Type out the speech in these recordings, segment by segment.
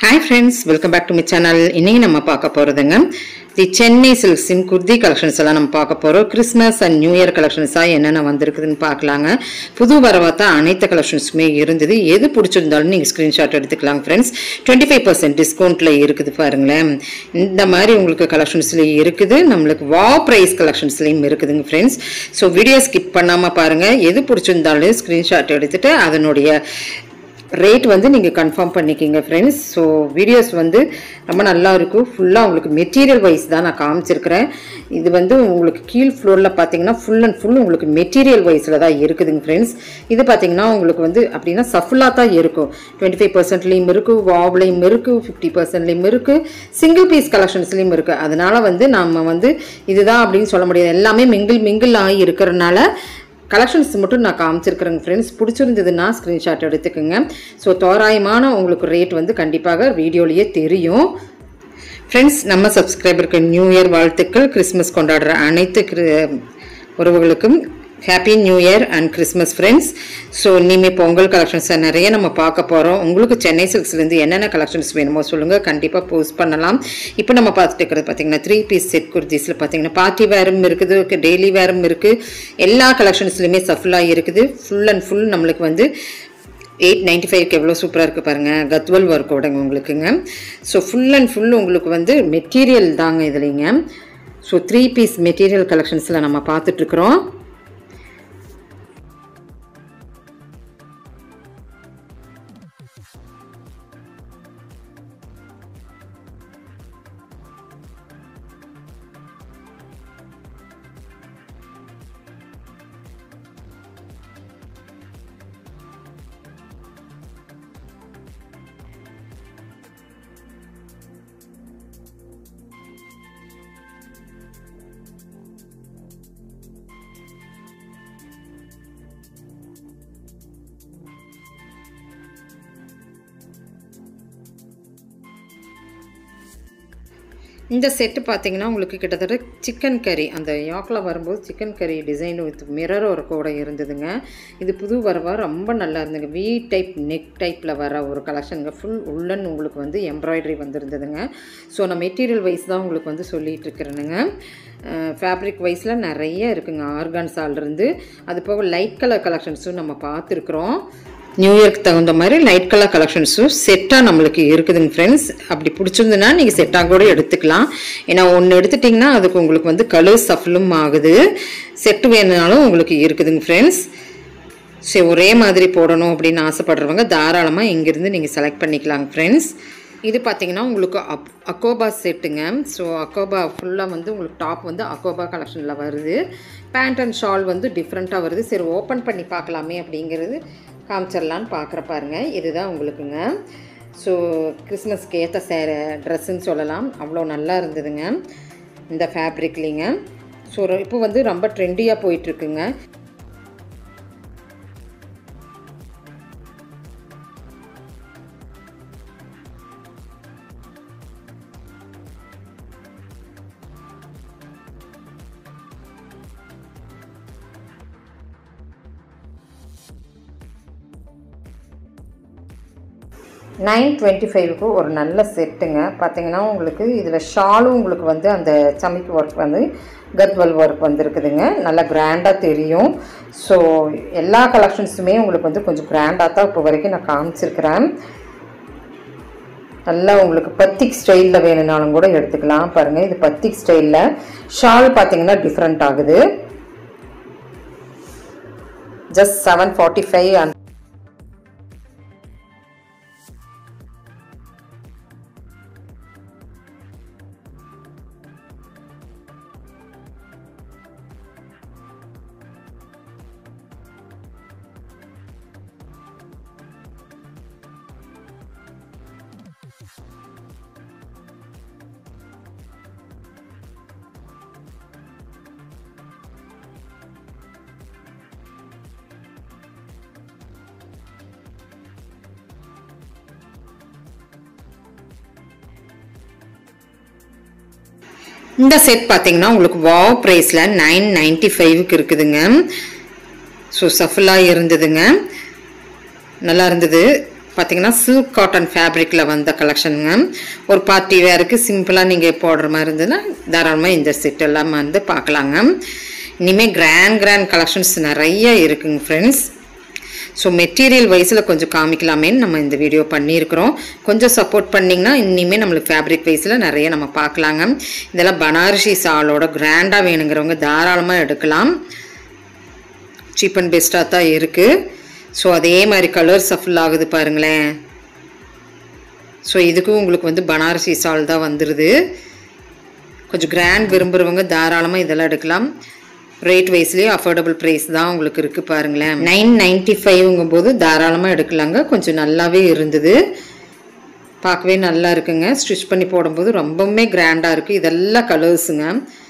hi friends welcome back to my channel இன்னைக்கு நம்ம பார்க்க போகிறதுங்க தி சென்னை சில்க்ஸின் குர்தி கலெக்ஷன்ஸ் எல்லாம் நம்ம பார்க்க போகிறோம் கிறிஸ்மஸ் அண்ட் நியூ இயர் கலெக்ஷன்ஸாக என்னென்ன வந்திருக்குதுன்னு பார்க்கலாங்க புது வரவாத்தா அனைத்து கலெக்ஷன்ஸுமே இருந்தது எது பிடிச்சிருந்தாலும் நீங்கள் ஸ்க்ரீன்ஷாட் எடுத்துக்கலாங்க ஃப்ரெண்ட்ஸ் டுவெண்ட்டி ஃபைவ் பர்சன்ட் டிஸ்கவுண்ட்டில் இருக்குது பாருங்களேன் இந்த மாதிரி உங்களுக்கு கலெக்ஷன்ஸ்லேயும் இருக்குது நம்மளுக்கு வா ப்ரைஸ் கலெக்ஷன்ஸ்லேயும் இருக்குதுங்க ஃப்ரெண்ட்ஸ் ஸோ வீடியோ ஸ்கிப் பண்ணாமல் பாருங்கள் எது பிடிச்சிருந்தாலும் ஸ்க்ரீன்ஷாட் எடுத்துகிட்டு அதனுடைய ரேட் வந்து நீங்கள் கன்ஃபார்ம் பண்ணிக்கிங்க ஃப்ரெண்ட்ஸ் ஸோ வீடியோஸ் வந்து ரொம்ப நல்லா இருக்கும் ஃபுல்லாக உங்களுக்கு மெட்டீரியல் வைஸ் தான் நான் காமிச்சிருக்கிறேன் இது வந்து உங்களுக்கு கீழ் ஃப்ளோரில் பார்த்தீங்கன்னா ஃபுல் அண்ட் ஃபுல் உங்களுக்கு மெட்டீரியல் வைஸில் தான் இருக்குதுங்க ஃப்ரெண்ட்ஸ் இது பார்த்தீங்கன்னா உங்களுக்கு வந்து அப்படின்னா சஃபுல்லாக தான் இருக்கும் டுவெண்ட்டி ஃபைவ் பர்சன்ட்லேயும் இருக்குது வாவ்லேயும் இருக்குது ஃபிஃப்டி பர்சன்ட்லேயும் இருக்குது சிங்கிள் பீஸ் கலெக்ஷன்ஸ்லேயும் இருக்குது அதனால் வந்து நம்ம வந்து இதுதான் அப்படின்னு சொல்ல முடியாது எல்லாமே மிங்கிள் மிங்கிள் ஆகி இருக்கிறனால கலெக்ஷன்ஸ் மட்டும் நான் காமிச்சிருக்கிறேங்க ஃப்ரெண்ட்ஸ் பிடிச்சிருந்ததுன்னா ஸ்க்ரீன்ஷாட் எடுத்துக்கோங்க ஸோ தோராயமான உங்களுக்கு ரேட் வந்து கண்டிப்பாக வீடியோலேயே தெரியும் ஃப்ரெண்ட்ஸ் நம்ம சப்ஸ்கிரைபருக்கு நியூ இயர் வாழ்த்துக்கள் கிறிஸ்மஸ் கொண்டாடுற அனைத்து கிரி- உறவுகளுக்கும் happy new year and Christmas friends so இனிமேல் பொங்கல் கலெக்ஷன்ஸை நிறைய நம்ம பார்க்க போகிறோம் உங்களுக்கு சென்னை சில்க்ஸ்லேருந்து என்னென்ன கலெக்ஷன்ஸ் வேணுமோ சொல்லுங்கள் கண்டிப்பாக போஸ்ட் பண்ணலாம் இப்போ நம்ம பார்த்துட்டு இருக்கிறது பார்த்தீங்கன்னா த்ரீ பீஸ் செட் குர்த்திஸில் பார்த்தீங்கன்னா பார்ட்டி வேரும் இருக்குது டெய்லி வேரும் இருக்குது எல்லா கலெக்ஷன்ஸ்லையுமே சஃபுல்லாக இருக்குது ஃபுல் அண்ட் ஃபுல் நம்மளுக்கு வந்து எயிட் நைன்ட்டி ஃபைவ்க்கு எவ்வளோ சூப்பராக இருக்குது பாருங்கள் கத்வல் ஒர்க்கோட உங்களுக்குங்க ஸோ ஃபுல் அண்ட் ஃபுல் உங்களுக்கு வந்து மெட்டீரியல் தாங்க இதுலைங்க ஸோ த்ரீ பீஸ் மெட்டீரியல் கலெக்ஷன்ஸில் நம்ம பார்த்துட்ருக்குறோம் இந்த செட்டு பார்த்தீங்கன்னா உங்களுக்கு கிட்டத்தட்ட சிக்கன் கறி அந்த யாக்கில் வரும்போது சிக்கன் கறி டிசைன் வித் மிரர் ஒர்க்கோட இருந்ததுங்க இது புது வரவா ரொம்ப நல்லா இருந்ததுங்க வி டைப் நெக் டைப்பில் வர ஒரு கலெக்ஷனுங்க ஃபுல் உள்ளன் உங்களுக்கு வந்து எம்ப்ராய்டரி வந்திருந்ததுங்க ஸோ நான் மெட்டீரியல் வைஸ் தான் உங்களுக்கு வந்து சொல்லிட்டு இருக்கிறேனுங்க ஃபேப்ரிக் வைஸில் நிறைய இருக்குங்க ஆர்கான்ஸாலிருந்து அது போக லைட் கலர் கலெக்ஷன்ஸும் நம்ம பார்த்துருக்குறோம் நியூ இயர்க்கு தகுந்த மாதிரி லைட் கலர் கலெக்ஷன்ஸும் செட்டாக நம்மளுக்கு இருக்குதுங்க ஃப்ரெண்ட்ஸ் அப்படி பிடிச்சிருந்துன்னா நீங்கள் செட்டாக கூட எடுத்துக்கலாம் ஏன்னா ஒன்று எடுத்துட்டிங்கன்னா அதுக்கு உங்களுக்கு வந்து கலர் சஃபலும் ஆகுது செட்டு வேணுனாலும் உங்களுக்கு இருக்குதுங்க ஃப்ரெண்ட்ஸ் சரி ஒரே மாதிரி போடணும் அப்படின்னு ஆசைப்படுறவங்க தாராளமாக இங்கேருந்து நீங்கள் செலக்ட் பண்ணிக்கலாங்க ஃப்ரெண்ட்ஸ் இது பார்த்தீங்கன்னா உங்களுக்கு அப் அக்கோபா செட்டுங்க ஸோ அக்கோபா ஃபுல்லாக வந்து உங்களுக்கு டாப் வந்து அக்கோபா கலெக்ஷனில் வருது பேண்ட் அண்ட் ஷால் வந்து டிஃப்ரெண்ட்டாக வருது சரி ஓப்பன் பண்ணி பார்க்கலாமே அப்படிங்கிறது காமிச்சிடலான்னு பார்க்குற பாருங்க இதுதான் உங்களுக்குங்க ஸோ கிறிஸ்மஸ்க்கு ஏற்ற சேர ட்ரெஸ்ஸுன்னு சொல்லலாம் அவ்வளோ நல்லா இருந்ததுங்க இந்த ஃபேப்ரிக்லிங்க ஸோ இப்போ வந்து ரொம்ப ட்ரெண்டியாக போயிட்டுருக்குங்க நைன் டுவெண்ட்டி ஃபைவ்க்கு ஒரு நல்ல செட்டுங்க பார்த்தீங்கன்னா உங்களுக்கு இதில் ஷாலும் உங்களுக்கு வந்து அந்த சமிக்கு ஒர்க் வந்து கத்வல் ஒர்க் வந்துருக்குதுங்க நல்லா கிராண்டாக தெரியும் ஸோ எல்லா கலெக்ஷன்ஸுமே உங்களுக்கு வந்து கொஞ்சம் கிராண்டாக தான் இப்போ வரைக்கும் நான் காமிச்சிருக்கிறேன் நல்லா உங்களுக்கு பத்திக் ஸ்டைலில் வேணும்னாலும் கூட எடுத்துக்கலாம் பாருங்கள் இது பத்திக் ஸ்டைலில் ஷால் பார்த்தீங்கன்னா டிஃப்ரெண்ட் ஆகுது just seven forty five and இந்த செட் பார்த்தீங்கன்னா உங்களுக்கு வாவ் ப்ரைஸில் நைன் நைன்ட்டி ஃபைவுக்கு இருக்குதுங்க ஸோ சஃபலாக இருந்ததுங்க நல்லா இருந்தது பார்த்தீங்கன்னா சில்க் காட்டன் ஃபேப்ரிக்கில் வந்த கலெக்ஷனுங்க ஒரு பார்ட்டி வேருக்கு சிம்பிளாக நீங்கள் போடுற மாதிரி இருந்ததுன்னா தாராளமாக இந்த செட் எல்லாம் வந்து பார்க்கலாங்க இனிமேல் கிராண்ட் கிராண்ட் கலெக்ஷன்ஸ் நிறைய இருக்குங்க ஃப்ரெண்ட்ஸ் ஸோ மெட்டீரியல் வைஸில் கொஞ்சம் காமிக்கலாமேன்னு நம்ம இந்த வீடியோ பண்ணியிருக்கிறோம் கொஞ்சம் சப்போர்ட் பண்ணிங்கன்னா இனிமேல் நம்மளுக்கு ஃபேப்ரிக் வைஸில் நிறைய நம்ம பார்க்கலாங்க இதெல்லாம் பனாரசி சாலோட கிராண்டாக வேணுங்கிறவங்க தாராளமாக எடுக்கலாம் சீப் அண்ட் பெஸ்ட்டாக தான் இருக்குது ஸோ அதே மாதிரி கலர் சஃபில் ஆகுது பாருங்களேன் ஸோ இதுக்கும் உங்களுக்கு வந்து பனாரசி சால் தான் வந்துடுது கொஞ்சம் கிராண்ட் விரும்புகிறவங்க தாராளமாக இதெல்லாம் எடுக்கலாம் ரேட் வைஸ்லேயே அஃபோர்டபுள் ப்ரைஸ் தான் உங்களுக்கு இருக்குது பாருங்களேன் நைன் நைன்ட்டி ஃபைவ்ங்கும் போது தாராளமாக எடுக்கலாங்க கொஞ்சம் நல்லாவே இருந்தது பார்க்கவே நல்லா இருக்குங்க ஸ்டிச் பண்ணி போடும்போது ரொம்பவுமே கிராண்டாக இருக்குது இதெல்லாம் கலர்ஸுங்க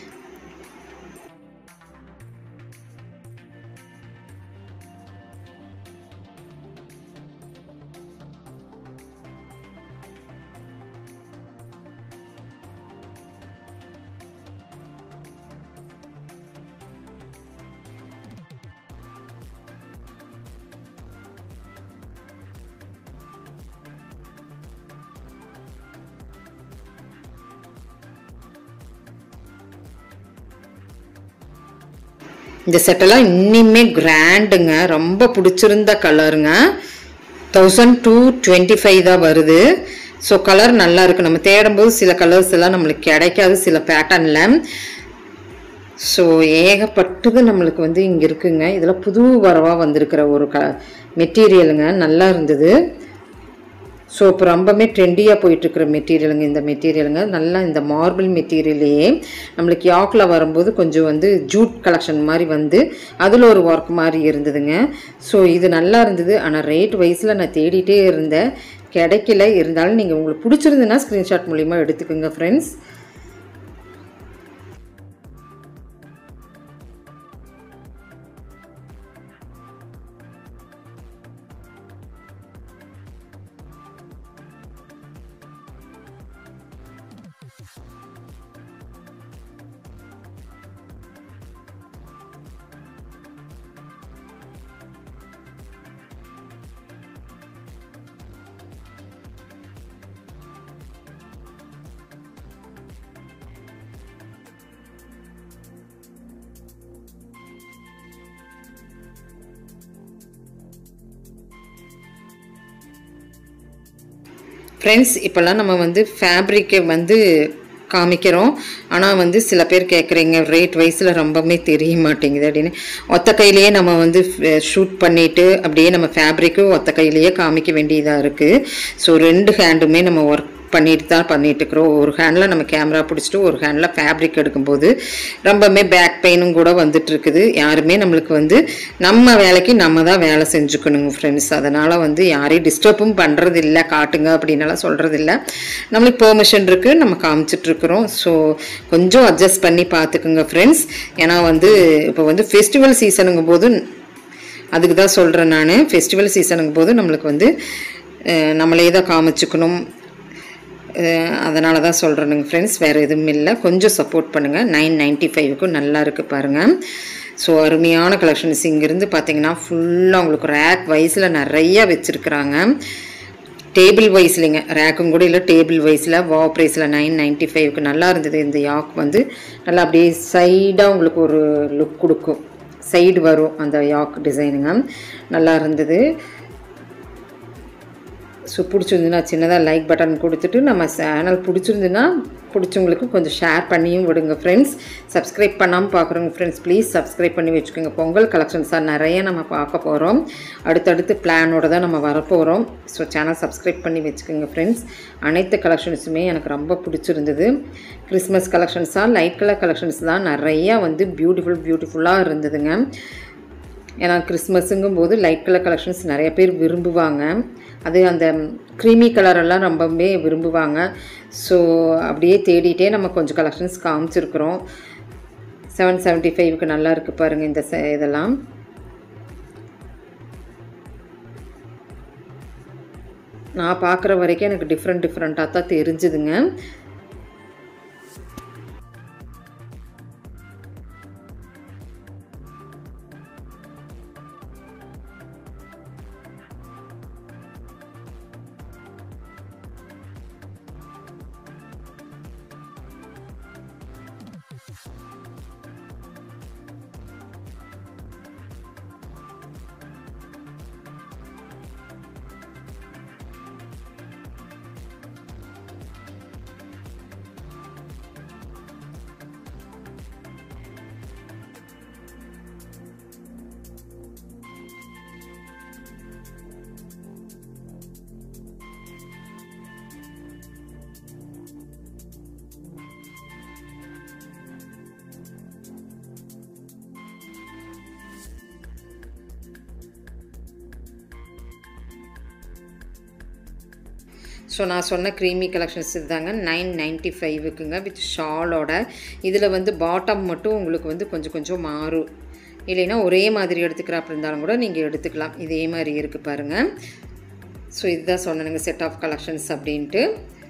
இந்த செட்டெல்லாம் இன்னிமே கிராண்டுங்க ரொம்ப பிடிச்சிருந்த கலருங்க தௌசண்ட் டூ டுவெண்ட்டி ஃபைவ் தான் வருது ஸோ கலர் நல்லா இருக்கு நம்ம தேடும்போது சில கலர்ஸ் எல்லாம் நம்மளுக்கு கிடைக்காது சில பேட்டர்னில் ஸோ ஏகப்பட்டது நம்மளுக்கு வந்து இங்கே இருக்குங்க இதில் புது வரவாக வந்திருக்கிற ஒரு க மெட்டீரியலுங்க நல்லா இருந்தது ஸோ இப்போ ரொம்பவுமே ட்ரெண்டியாக போயிட்டுருக்கிற மெட்டீரியலுங்க இந்த மெட்டீரியலுங்க நல்லா இந்த மார்பிள் மெட்டீரியலையே நம்மளுக்கு யாக்கில் வரும்போது கொஞ்சம் வந்து ஜூட் கலெக்ஷன் மாதிரி வந்து அதில் ஒரு ஒர்க் மாதிரி இருந்ததுங்க ஸோ இது நல்லா இருந்தது ஆனால் ரேட் வைஸில் நான் தேடிட்டே இருந்தேன் கிடைக்கல இருந்தாலும் நீங்கள் உங்களுக்கு பிடிச்சிருந்துன்னா ஸ்க்ரீன்ஷாட் மூலிமா எடுத்துக்கோங்க ஃப்ரெண்ட்ஸ் ஃப்ரெண்ட்ஸ் இப்போல்லாம் நம்ம வந்து ஃபேப்ரிக்கை வந்து காமிக்கிறோம் ஆனால் வந்து சில பேர் கேட்குறீங்க ரேட் வைஸில் ரொம்பவுமே தெரிய மாட்டேங்குது அப்படின்னு ஒத்த கையிலேயே நம்ம வந்து ஷூட் பண்ணிவிட்டு அப்படியே நம்ம ஃபேப்ரிக்கும் ஒத்த கையிலேயே காமிக்க வேண்டியதாக இருக்குது ஸோ ரெண்டு ஹேண்டுமே நம்ம ஒர்க் பண்ணிட்டு தான் பண்ணிட்டு இருக்கிறோம் ஒரு ஹேண்டில் நம்ம கேமரா பிடிச்சிட்டு ஒரு ஹேண்டில் ஃபேப்ரிக் எடுக்கும்போது ரொம்பவுமே பேக் பெயினும் கூட வந்துட்டு இருக்குது யாருமே நம்மளுக்கு வந்து நம்ம வேலைக்கு நம்ம தான் வேலை செஞ்சுக்கணுங்க ஃப்ரெண்ட்ஸ் அதனால் வந்து யாரையும் டிஸ்டர்பும் பண்ணுறது இல்லை காட்டுங்க அப்படின்னலாம் சொல்கிறது இல்லை நம்மளுக்கு பெர்மிஷன் இருக்குது நம்ம காமிச்சிட்டு இருக்கிறோம் ஸோ கொஞ்சம் அட்ஜஸ்ட் பண்ணி பார்த்துக்குங்க ஃப்ரெண்ட்ஸ் ஏன்னா வந்து இப்போ வந்து ஃபெஸ்டிவல் சீசனுங்கும் போது அதுக்கு தான் சொல்கிறேன் நான் ஃபெஸ்டிவல் சீசனுங்கும் போது நம்மளுக்கு வந்து அஹ், நம்மளே தான் காமிச்சுக்கணும் அதனால தான் சொல்கிறேனுங்க ஃப்ரெண்ட்ஸ் வேறு எதுவும் இல்லை கொஞ்சம் சப்போர்ட் பண்ணுங்கள் நைன் நைன்ட்டி ஃபைவுக்கும் நல்லா இருக்குது பாருங்கள் ஸோ அருமையான கலெக்ஷன்ஸ் இங்கேருந்து பார்த்தீங்கன்னா ஃபுல்லாக உங்களுக்கு ரேக் வைஸில் நிறையா வச்சுருக்குறாங்க டேபிள் வைஸ்லிங்க ரேக்கும் கூட இல்லை டேபிள் வைஸில் வா ப்ரைஸில் நைன் நைன்ட்டி ஃபைவ்க்கு நல்லா இருந்தது இந்த யாக் வந்து நல்லா அப்படியே சைடாக உங்களுக்கு ஒரு லுக் கொடுக்கும் சைடு வரும் அந்த யாக் டிசைனுங்க நல்லா இருந்தது ஸோ பிடிச்சிருந்துன்னா சின்னதாக லைக் பட்டன் கொடுத்துட்டு நம்ம சேனல் பிடிச்சிருந்துன்னா பிடிச்சவங்களுக்கு கொஞ்சம் ஷேர் பண்ணியும் விடுங்க ஃப்ரெண்ட்ஸ் சப்ஸ்கிரைப் பண்ணாமல் பார்க்குறவங்க ஃப்ரெண்ட்ஸ் ப்ளீஸ் சப்ஸ்கிரைப் பண்ணி வச்சுக்கோங்க பொங்கல் கலெக்ஷன்ஸாக நிறைய நம்ம பார்க்க போகிறோம் அடுத்தடுத்து பிளானோட தான் நம்ம வரப்போகிறோம் ஸோ சேனல் சப்ஸ்கிரைப் பண்ணி வச்சுக்கோங்க ஃப்ரெண்ட்ஸ் அனைத்து கலெக்ஷன்ஸுமே எனக்கு ரொம்ப பிடிச்சிருந்தது கிறிஸ்மஸ் கலெக்ஷன்ஸாக லைட் கலர் கலெக்ஷன்ஸ் தான் நிறையா வந்து பியூட்டிஃபுல் பியூட்டிஃபுல்லாக இருந்ததுங்க ஏன்னா கிறிஸ்மஸுங்கும் போது லைட் கலர் கலெக்ஷன்ஸ் நிறைய பேர் விரும்புவாங்க அது அந்த க்ரீமி கலரெல்லாம் ரொம்பவே விரும்புவாங்க ஸோ அப்படியே தேடிட்டே நம்ம கொஞ்சம் கலெக்ஷன்ஸ் காமிச்சிருக்கிறோம் செவன் செவன்ட்டி ஃபைவ்க்கு நல்லா இருக்குது பாருங்கள் இந்த ச- இதெல்லாம் நான் பார்க்குற வரைக்கும் எனக்கு டிஃப்ரெண்ட் டிஃப்ரெண்ட்டாக தான் தெரிஞ்சுதுங்க ஸோ நான் சொன்ன க்ரீமி கலெக்ஷன்ஸ் இதுதாங்க நைன் நைன்ட்டி ஃபைவுக்குங்க வித் ஷாலோட இதில் வந்து பாட்டம் மட்டும் உங்களுக்கு வந்து கொஞ்சம் கொஞ்சம் மாறும் இல்லைன்னா ஒரே மாதிரி எடுத்துக்கிறாப்ப இருந்தாலும் கூட நீங்கள் எடுத்துக்கலாம் இதே மாதிரி இருக்குது பாருங்கள் ஸோ இதுதான் சொன்னேனுங்க செட் ஆஃப் கலெக்ஷன்ஸ் அப்படின்ட்டு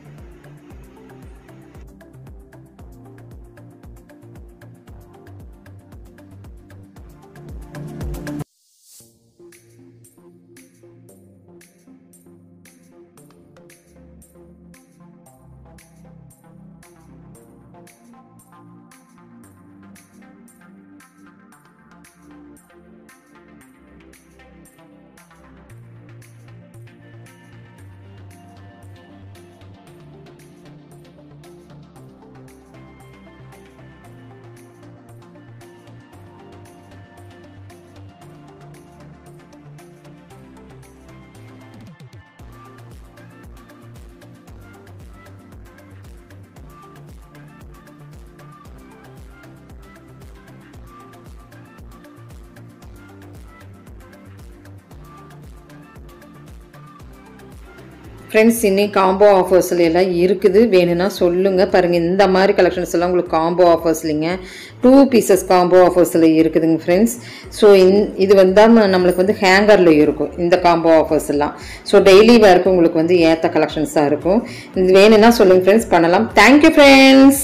ஃப்ரெண்ட்ஸ் இன்னைக்கு காம்போ ஆஃபர்ஸில் எல்லாம் இருக்குது வேணும்னா சொல்லுங்கள் பாருங்கள் இந்த மாதிரி கலெக்ஷன்ஸ் எல்லாம் உங்களுக்கு காம்போ ஆஃபர்ஸ்லிங்க டூ பீசஸ் காம்போ ஆஃபர்ஸில் இருக்குதுங்க ஃப்ரெண்ட்ஸ் ஸோ இந் இது வந்து நம்மளுக்கு வந்து ஹேங்கரில் இருக்கும் இந்த காம்போ ஆஃபர்ஸ் எல்லாம் ஸோ டெய்லி வேர்க்கு உங்களுக்கு வந்து ஏற்ற கலெக்ஷன்ஸாக இருக்கும் இது வேணும்னா சொல்லுங்கள் ஃப்ரெண்ட்ஸ் பண்ணலாம் தேங்க்யூ ஃப்ரெண்ட்ஸ்